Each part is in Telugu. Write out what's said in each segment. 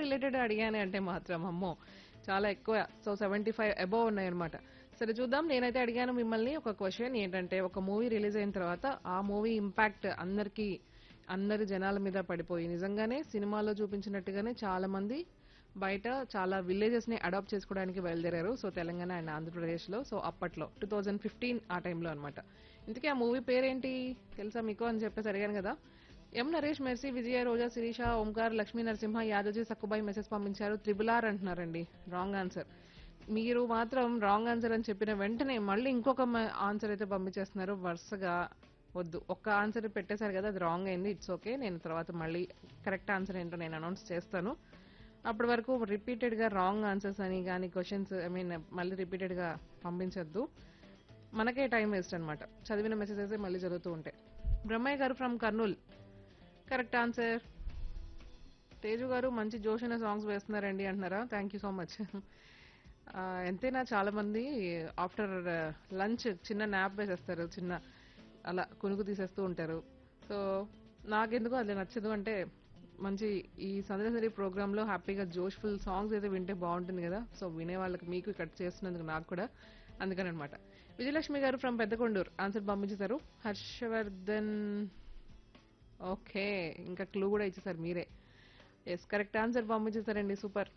రిలేటెడ్ అడిగాను అంటే మాత్రం అమ్మో చాలా ఎక్కువ సో సెవెంటీ ఫైవ్ అబోవ్ ఉన్నాయన్నమాట సరే చూద్దాం నేనైతే అడిగాను మిమ్మల్ని ఒక క్వశ్చన్ ఏంటంటే ఒక మూవీ రిలీజ్ అయిన తర్వాత ఆ మూవీ ఇంపాక్ట్ అందరికీ అందరి జనాల మీద పడిపోయి నిజంగానే సినిమాలో చూపించినట్టుగానే చాలా మంది బయట చాలా విలేజెస్ ని అడాప్ట్ చేసుకోవడానికి బయలుదేరారు సో తెలంగాణ అండ్ ఆంధ్రప్రదేశ్ లో సో అప్పట్లో టూ థౌజండ్ ఫిఫ్టీన్ ఆ టైంలో అనమాట ఇంతకీ ఆ మూవీ పేరేంటి తెలుసా మీకు అని చెప్పేసి అడిగాను కదా M Naresh Mercy Vijaya Roja Sirisha Omkar Lakshmi Narasimha Yadavji Sakkubai message పంపించారు త్రిబుల్ ఆర్ అంటున్నారండి రాంగ్ ఆన్సర్ మీరు మాత్రం రాంగ్ ఆన్సర్ అని చెప్పిన వెంటనే మళ్ళీ ఇంకొక ఆన్సర్ అయితే పంపించేస్తున్నారు వరుసగా వద్దు ఒక్క ఆన్సర్ పెట్టేశారు కదా అది రాంగ్ అయింది ఇట్స్ ఓకే నేను తర్వాత మళ్ళీ కరెక్ట్ ఆన్సర్ ఏంటో నేను అనౌన్స్ చేస్తాను అప్పటి వరకు రిపీటెడ్ గా రాంగ్ ఆన్సర్స్ అని కానీ క్వశ్చన్స్ ఐ మీన్ మళ్ళీ రిపీటెడ్ గా పంపించొద్దు మనకే టైం వేస్ట్ అన్నమాట చదివిన మెసేజెస్ మళ్ళీ చదువుతూ ఉంటాయి Brahmayya garu from Kurnool correct answer Teju garu మంచి జోష్ అనే సాంగ్స్ వేస్తున్నారండి అంటున్నారా థ్యాంక్ యూ సో మచ్ ఎంతైనా చాలా మంది ఆఫ్టర్ లంచ్ చిన్న నాప్ వేసేస్తారు చిన్న అలా కునుకు తీసేస్తూ ఉంటారు సో నాకెందుకు అది నచ్చదు అంటే మంచి ఈ సందర్శనరీ ప్రోగ్రామ్ లో హ్యాపీగా జోష్ఫుల్ సాంగ్స్ అయితే వింటే బాగుంటుంది కదా సో వినే వాళ్ళకి మీకు ఇక్కడ చేస్తున్నందుకు నాకు కూడా అందుకని అనమాట విజయలక్ష్మి గారు ఫ్రమ్ పెద్దకొండూరు ఆన్సర్ పంపించేశారు హర్షవర్ధన్ ఓకే ఇంకా క్లూ కూడా ఇచ్చేసారు మీరే ఎస్ కరెక్ట్ ఆన్సర్ పంపించేశారండి super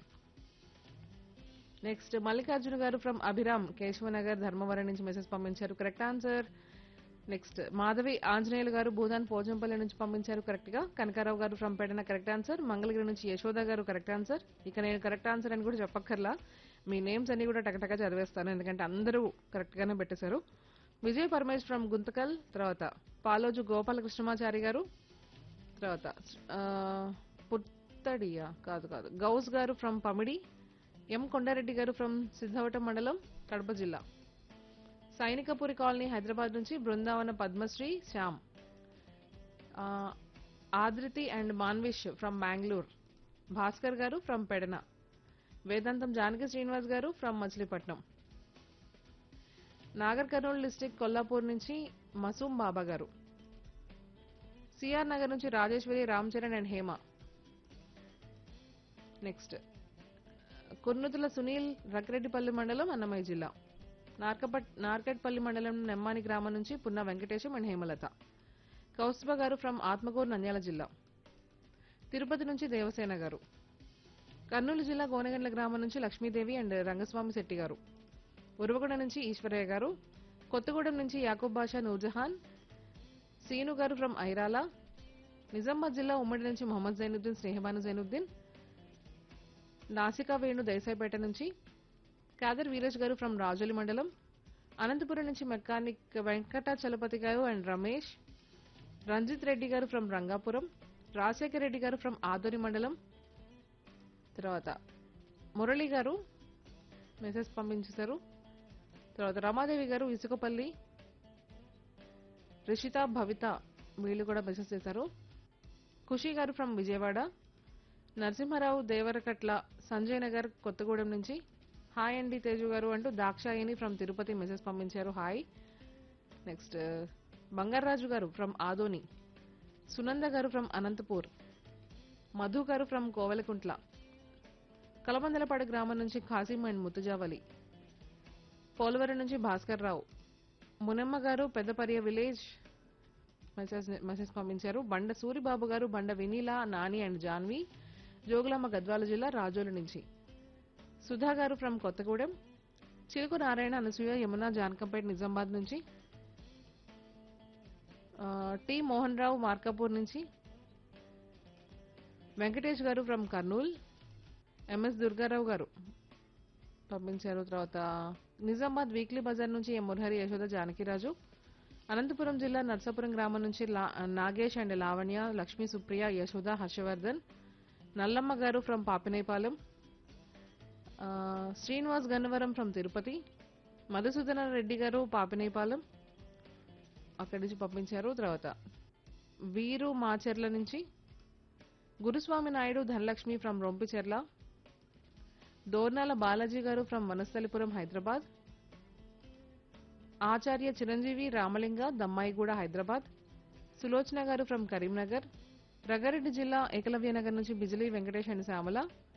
next Mallikarjuna garu from Abhiram Keshavanagar Dharmavaram నుంచి మెసేజ్ పంపించారు correct answer next Madhavi Anjaneyulu garu Bhoodan Pojampalli నుంచి పంపించారు కరెక్ట్ గా Kanakarao garu from Pedana correct answer Mangalagiri నుంచి యశోద గారు కరెక్ట్ ఆన్సర్ ఇక నేను కరెక్ట్ ఆన్సర్ అని కూడా చెప్పక్కర్లా మీ నేమ్స్ అన్ని కూడా టకటక చదివేస్తాను ఎందుకంటే అందరూ కరెక్ట్ గానే పెట్టేశారు విజయ్ పరమేష్ ఫ్రమ్ గుంతకల్ తర్వాత పాలోజు గోపాలకృష్ణమాచారి గారు తర్వాత ఆ, పుత్తడియా కాదు కాదు గౌస్ గారు ఫ్రమ్ పమిడి ఎం కొండారెడ్డి గారు ఫ్రమ్ సిద్ధవటం మండలం కడప జిల్లా సైనికపురి కాలనీ హైదరాబాద్ నుంచి బృందావన పద్మశ్రీ శ్యామ్ ఆ, Adruthi and Manvish from Bengaluru Bhaskar garu from Pedana Vedantam Janaki Srinivas garu from Machilipatnam Nagar Kurnool district Kollapur నుంచి మసూమ్ బాబా గారు సిఆర్ నగర్ నుంచి రాజేశ్వరి రామ్ చరణ్ అండ్ హేమ నెక్స్ట్ కుర్నుతుల సునీల్ రక్రెడ్డిపల్లి మండలం అన్నమయ్య జిల్లా నార్కపట్ నార్కెట్పల్లి మండలం నెమ్మాని గ్రామం నుంచి పున్న వెంకటేశం అండ్ హేమలత కౌస్తుభ గారు ఫ్రమ్ ఆత్మకూరు నంద్యాల జిల్లా తిరుపతి నుంచి దేవసేన గారు కర్నూలు జిల్లా గోనగండ్ల గ్రామం నుంచి లక్ష్మీదేవి అండ్ రంగస్వామి శెట్టి గారు ఉరవగూడ నుంచి ఈశ్వరయ్య గారు కొత్తగూడెం నుంచి యాకూబ్ బాషా నూర్జహాన్ సీను గారు ఫ్రమ్ ఐరాల నిజామాబాద్ జిల్లా ఉమ్మడి నుంచి మొహమ్మద్ జైనుద్దీన్ స్నేహబాను జైనుద్దీన్ నాసికా వేణు దేశాయిపేట నుంచి కాదర్ వీరేష్ గారు ఫ్రమ్ రాజోలి మండలం అనంతపురం నుంచి మెకానిక్ వెంకట చలపతి గారు అండ్ రమేష్ రంజిత్ రెడ్డి గారు ఫ్రమ్ రంగాపురం రాజశేఖర్ రెడ్డి గారు ఫ్రమ్ ఆదోని మండలం తర్వాత మురళి గారు మెసేజ్ పంపించేశారు తర్వాత రమాదేవి గారు ఇసుకపల్లి రిషిత భవిత వీళ్ళు కూడా మెసేజ్ చేశారు ఖుషి గారు ఫ్రమ్ విజయవాడ నరసింహారావు దేవరకట్ల సంజయ్ నగర్ కొత్తగూడెం నుంచి హాయ్ అండి తేజు గారు అంటూ దాక్షాయిని ఫ్రమ్ తిరుపతి మెసేజ్ పంపించారు hi next Bangaraju garu from Adoni Sunanda గారు ఫ్రమ్ అనంతపూర్ మధు గారు ఫ్రమ్ కోవెలకుంట్ల కలబందలపాడు గ్రామం నుంచి ఖాసిం అండ్ ముతుజావలి పోలవరం నుంచి భాస్కర్ రావు మునమ్మ గారు పెద్దపర్య విలేజ్ మెసేజ్ మెసేజ్ పంపించారు బండ సూరిబాబు గారు బండ వినీల నాని అండ్ జాన్వి జోగులాంబ గద్వాల జిల్లా రాజోలు నుంచి సుధా గారు ఫ్రమ్ కొత్తగూడెం చిలుకు నారాయణ అనసూయ యమున జానకంపేట నిజామాబాద్ నుంచి ఆ, టి మోహన్ రావు మార్కాపూర్ నుంచి వెంకటేష్ గారు ఫ్రమ్ కర్నూల్ ఎంఎస్ దుర్గారావు గారు పంపించారు తర్వాత నిజామాబాద్ వీక్లీ బజార్ నుంచి ఎం మురహరి యశోద జానకిరాజు అనంతపురం జిల్లా నర్సాపురం గ్రామం నుంచి లా- నాగేష్ అండ్ లావణ్య లక్ష్మీ సుప్రియ యశోద హర్షవర్ధన్ నల్లమ్మ గారు ఫ్రమ్ పాపినేపాలెం ఆ, శ్రీనివాస్ గన్నవరం ఫ్రమ్ తిరుపతి మధుసూదన రెడ్డి గారు పాపినేపాలెం అక్కడి నుంచి పంపించారు తర్వాత వీరు మాచెర్ల నుంచి Guruswamy Naidu Dhanalakshmi from Rompicherla Dornala Balaji garu from Vanasthalipuram Hyderabad Acharya Chiranjeevi Ramalinga Dammaiguda Hyderabad Sulochana garu from Karimnagar Rangareddy జిల్లా ఏకలవ్య నగర్ నుంచి బిజిలీ వెంకటేష్ అండ్ శ్యామల